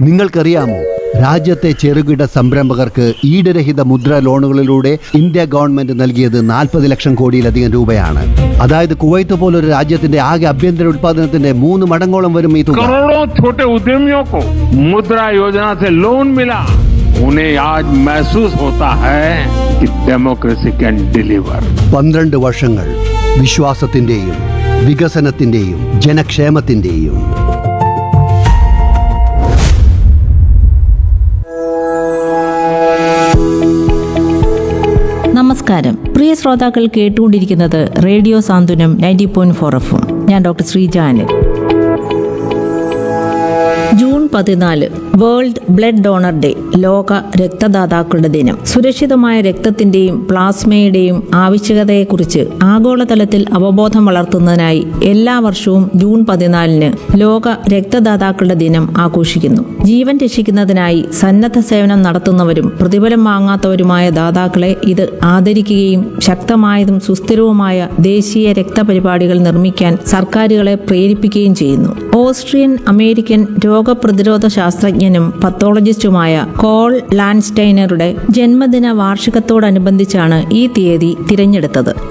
നിങ്ങൾക്കറിയാമോ രാജ്യത്തെ ചെറുകിട സംരംഭകർക്ക് ഈടുരഹിത മുദ്ര ലോണുകളിലൂടെ ഇന്ത്യ ഗവൺമെന്റ് നൽകിയത് നാൽപ്പത് ലക്ഷം കോടിയിലധികം രൂപയാണ് അതായത് കുവൈത്ത് പോലൊരു രാജ്യത്തിന്റെ ആകെ ആഭ്യന്തര ഉത്പാദനത്തിന്റെ മൂന്ന് മടങ്ങോളം വരും ഈ തുക करोड़ों छोटे उद्यमियों को मुद्रा योजना से लोन मिला उन्हें आज महसूस होता है कि डेमोक्रेसी कैन डिलीवर പന്ത്രണ്ട് വർഷങ്ങൾ വിശ്വാസത്തിന്റെയും വികസനത്തിന്റെയും ജനക്ഷേമത്തിന്റെയും നമസ്കാരം പ്രിയ ശ്രോതാക്കൾ കേട്ടുകൊണ്ടിരിക്കുന്നത് radio Santhwanam ninety point four എഫും ഞാൻ ഡോക്ടർ ശ്രീജാനൻ ജൂൺ പതിനാല് വേൾഡ് ബ്ലഡ് ഡോണർ ഡേ ലോക രക്തദാതാക്കളുടെ ദിനം സുരക്ഷിതമായ രക്തത്തിന്റെയും പ്ലാസ്മയുടെയും ആവശ്യകതയെക്കുറിച്ച് ആഗോളതലത്തിൽ അവബോധം വളർത്തുന്നതിനായി എല്ലാ വർഷവും ജൂൺ പതിനാലിന് ലോക രക്തദാതാക്കളുടെ ദിനം ആഘോഷിക്കുന്നു ജീവൻ രക്ഷിക്കുന്നതിനായി സന്നദ്ധ സേവനം നടത്തുന്നവരും പ്രതിഫലം വാങ്ങാത്തവരുമായ ദാതാക്കളെ ഇത് ആദരിക്കുകയും ശക്തമായതും സുസ്ഥിരവുമായ ദേശീയ രക്തപരിപാടികൾ നിർമ്മിക്കാൻ സർക്കാരുകളെ പ്രേരിപ്പിക്കുകയും ചെയ്യുന്നു ഓസ്ട്രിയൻ അമേരിക്കൻ രോഗപ്രതിരോധ ശാസ്ത്രജ്ഞനും പത്തോളജിസ്റ്റുമായ കോൾ ലാൻസ്റ്റൈനറുടെ ജന്മദിന വാർഷികത്തോടനുബന്ധിച്ചാണ് ഈ തീയതി തിരഞ്ഞെടുത്തത്